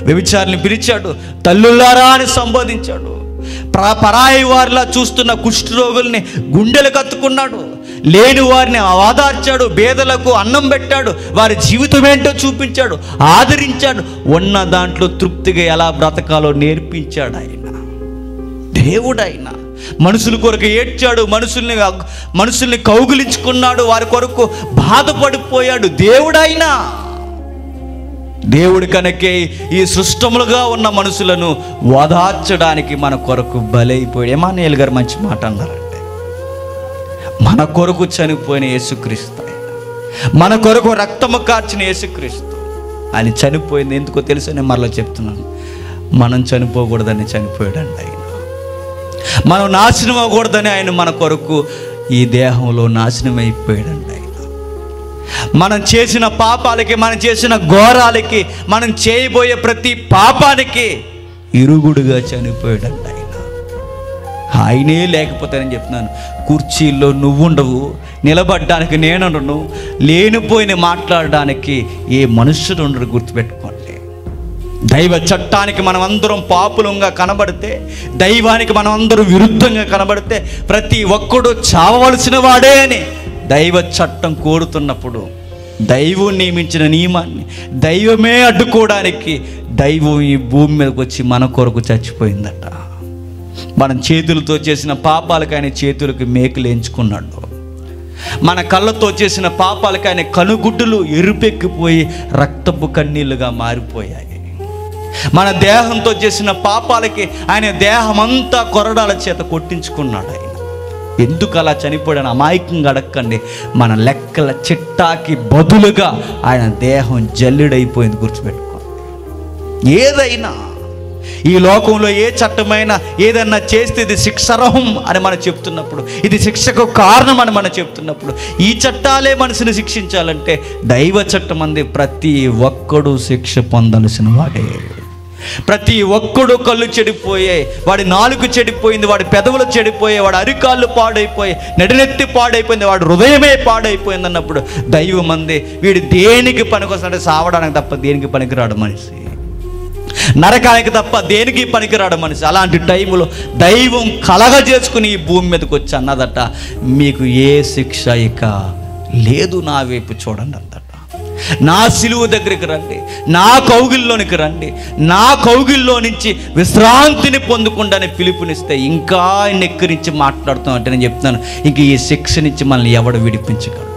వ్యభిచారిని పిలిచాడు తల్లులారా అని సంబోధించాడు ప్ర పరాయి వారిలా చూస్తున్న కుష్ఠరోగుల్ని గుండెలు కత్తుకున్నాడు లేని వారిని ఆదార్చాడు పేదలకు అన్నం పెట్టాడు వారి జీవితం ఏంటో చూపించాడు ఆదరించాడు ఉన్న దాంట్లో తృప్తిగా ఎలా బ్రతకాలో నేర్పించాడు ఆయన దేవుడైన మనుషుల కొరకు ఏడ్చాడు మనుషుల్ని మనుషుల్ని కౌగులించుకున్నాడు వారి కొరకు బాధపడిపోయాడు దేవుడైనా దేవుడి కనుకే ఈ సృష్టములుగా ఉన్న మనుషులను ఓదార్చడానికి మన కొరకు బలైపోయాడు ఎమానియల్ గారు మంచి మాట అన్నారంటే మన కొరకు చనిపోయిన యేసుక్రీస్తు ఆయన. మన కొరకు రక్తము కార్చిన యేసుక్రీస్తు ఆయన చనిపోయింది ఎందుకో తెలుసు నేను మరలా చెప్తున్నాను మనం చనిపోకూడదని చనిపోయాడండి ఆయన మనం నాశనం అవ్వకూడదని ఆయన మన కొరకు ఈ దేహంలో నాశనం అయిపోయాడండి ఆయన మనం చేసిన పాపాలకి మనం చేసిన ఘోరాలకి మనం చేయబోయే ప్రతి పాపానికి ఇరుగుడుగా చనిపోయాడండి ఆయన ఆయనే లేకపోతేనని చెప్తున్నాను కుర్చీల్లో నువ్వుండవు నిలబడ్డానికి నేనుండను లేనిపోయిన మాట్లాడడానికి ఏ మనుషుడు ఉండడు గుర్తుపెట్టుకోండి దైవ చట్టానికి మనం అందరం పాపులంగా కనబడితే దైవానికి మనం అందరం విరుద్ధంగా కనబడితే ప్రతి ఒక్కడు చావవలసిన వాడే అని దైవ చట్టం కోరుతున్నప్పుడు దైవం నియమించిన నియమాన్ని దైవమే అడ్డుకోవడానికి దైవం ఈ భూమి మీదకి వచ్చి మన కొరకు చచ్చిపోయిందట మనం చేతులతో చేసిన పాపాలకు ఆయన చేతులకు మేకులు ఎంచుకున్నాడు మన కళ్ళతో చేసిన పాపాలకు ఆయన కనుగుడ్డులు ఎరుపెక్కిపోయి రక్తపు కన్నీళ్లుగా మారిపోయాయి మన దేహంతో చేసిన పాపాలకి ఆయన దేహమంతా కొరడాల చేత కొట్టించుకున్నాడు ఆయన ఎందుకు అలా చనిపోయాడని అమాయకంగా అడక్కండి మన లెక్కల చిట్టాకి బదులుగా ఆయన దేహం జల్లుడైపోయింది గుర్తుపెట్టుకోండి ఏదైనా ఈ లోకంలో ఏ చట్టమైనా ఏదన్నా చేస్తే ఇది శిక్షరహం అని మనం చెప్తున్నప్పుడు ఇది శిక్షకు కారణం అని మనం చెప్తున్నప్పుడు ఈ చట్టాలే మనిషిని శిక్షించాలంటే దైవ చట్టం అంది ప్రతి ఒక్కడు శిక్ష పొందాల్సిన వాడే ప్రతి ఒక్కడు కళ్ళు చెడిపోయాయి వాడి నాలుగు చెడిపోయింది వాడి పెదవులు చెడిపోయాయి వాడి అరికాళ్ళు పాడైపోయాయి నడినెత్తి పాడైపోయింది వాడి హృదయమే పాడైపోయింది అన్నప్పుడు దైవం అంది వీడు దేనికి పనికొస్తాడంటే సావడానికి తప్ప దేనికి పనికిరాడు మనిషి నరకానికి తప్ప దేనికి పనికిరాడు మనిషి అలాంటి టైంలో దైవం కలగజేసుకుని ఈ భూమి మీదకి వచ్చి అన్నదట మీకు ఏ శిక్ష ఇక లేదు నా వైపు చూడండి అందట నా సిలువ దగ్గరికి రండి నా కౌగిల్లోనికి రండి నా కౌగిల్లో నుంచి విశ్రాంతిని పొందుకుండానే పిలుపునిస్తే ఇంకా ఆయన ఎక్కరించి మాట్లాడుతాం అంటే నేను చెప్తున్నాను ఇంక ఈ శిక్ష నుంచి మనల్ని ఎవడు విడిపించగలడు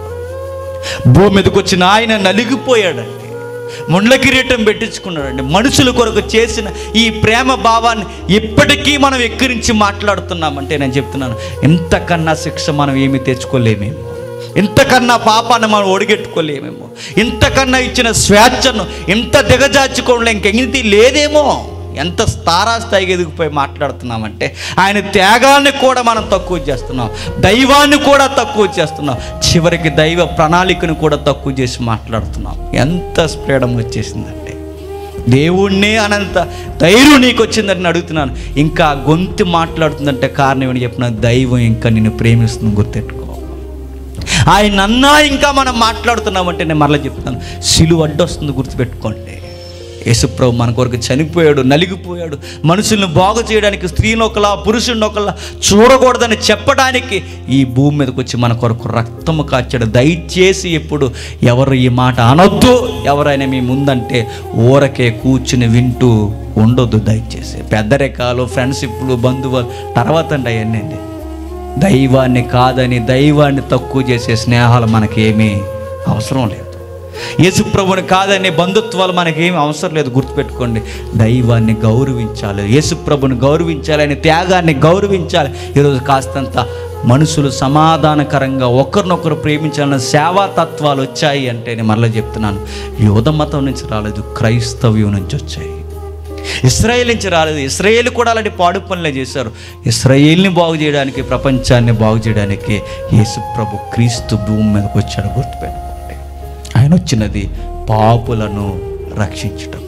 భూమి మీదకి వచ్చిన ఆయన నలిగిపోయాడండి ముండ్ల కిరీటం పెట్టించుకున్నాడండి మనుషుల కొరకు చేసిన ఈ ప్రేమ భావాన్ని ఇప్పటికీ మనం ఎక్కిరించి మాట్లాడుతున్నామంటే నేను చెప్తున్నాను ఇంతకన్నా శిక్ష మనం ఏమీ తెచ్చుకోలేమేమో ఇంతకన్నా పాపాన్ని మనం ఒడిగెట్టుకోలేమేమో ఇంతకన్నా ఇచ్చిన స్వేచ్ఛను ఇంత దిగజార్చుకోవడం ఇంకెంగిది లేదేమో ఎంత స్థాయికి ఎదిగిపోయి మాట్లాడుతున్నామంటే ఆయన త్యాగాన్ని కూడా మనం తక్కువ చేస్తున్నాం దైవాన్ని కూడా తక్కువ చేస్తున్నాం చివరికి దైవ ప్రణాళికను కూడా తక్కువ చేసి మాట్లాడుతున్నాం ఎంత స్ఫ్రీడమ్ వచ్చేసిందంటే దేవుణ్ణే అనంత ధైర్యం నీకు వచ్చిందని అడుగుతున్నాను ఇంకా గొంతు మాట్లాడుతుందంటే కారణం ఏమని చెప్పిన దైవం ఇంకా నిన్ను ప్రేమిస్తుంది గుర్తెట్టుకో ఆయన అన్నా ఇంకా మనం మాట్లాడుతున్నామంటే నేను మరలా చెప్తాను సిలువ అడ్డొస్తుంది గుర్తుపెట్టుకోండి యేసుప్రభు మన కొరకు చనిపోయాడు నలిగిపోయాడు మనుషుల్ని బాగు చేయడానికి స్త్రీని ఒకలా పురుషుని ఒకలా చూడకూడదని చెప్పడానికి ఈ భూమి మీదకి వచ్చి మన కొరకు రక్తము కాచాడు దయచేసి ఎప్పుడు ఎవరు ఈ మాట అనొద్దు ఎవరైనా మీ ముందంటే ఊరకే కూర్చుని వింటూ ఉండొద్దు దయచేసి పెద్దరికాలు ఫ్రెండ్షిప్లు బంధువులు తర్వాత అండి అవన్నీ దైవాన్ని కాదని దైవాన్ని తక్కువ చేసే స్నేహాలు మనకేమీ అవసరం లేదు యేసుప్రభుని కాదని బంధుత్వాలు మనకేమీ అవసరం లేదు గుర్తుపెట్టుకోండి దైవాన్ని గౌరవించాలి యేసుప్రభుని గౌరవించాలి ఆయన త్యాగాన్ని గౌరవించాలి ఈరోజు కాస్తంత మనుషులు సమాధానకరంగా ఒకరినొకరు ప్రేమించాలన్న సేవా తత్వాలు వచ్చాయి అంటే నేను మరలా చెప్తున్నాను యోధ మతం నుంచి రాలేదు క్రైస్తవ్యం నుంచి వచ్చాయి ఇస్రాయేల్ నుంచి రాలేదు ఇస్రాయేల్ కూడా అలాంటి పాడు పనులే చేశారు ఇస్రాయేల్ని బాగు చేయడానికి ప్రపంచాన్ని బాగు చేయడానికి యేసు ప్రభు క్రీస్తు భూమి మీదకి వచ్చాడు గుర్తుపెట్టుకోండి ఆయన వచ్చినది పాపులను రక్షించటం